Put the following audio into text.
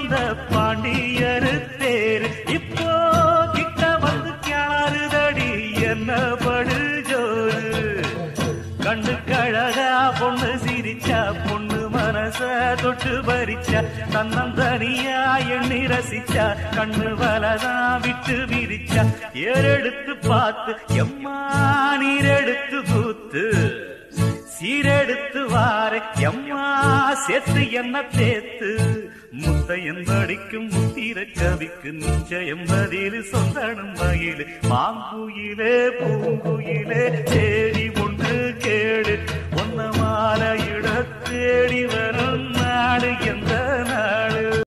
வந்த பாண்டியரு தேரு இப்போ கிட்ட வந்து கிணறுதடி என்ன படு ஜோரு கண்ணு கழகா பொண்ணு சிரிச்சா பொண்ணு மனச தொட்டு பறிச்சா தன்னந்தனியா எண்ணி ரசிச்சா கண்ணு வலதா விட்டு விரிச்சா ஏறெடுத்து பார்த்து எம்மா நீரெடுத்து பூத்து சீரெடுத்து வார எம்மா சேர்த்து என்ன தேத்து முத்தையன் படிக்கும் முத்திர கவிக்கு நிச்சயம் பதில் சொந்தனும் மகிழ் மாங்குயிலே பூங்குயிலே தேடி ஒன்று கேடு ஒன்ன மாலையிட தேடி வரும் நாடு எந்த நாடு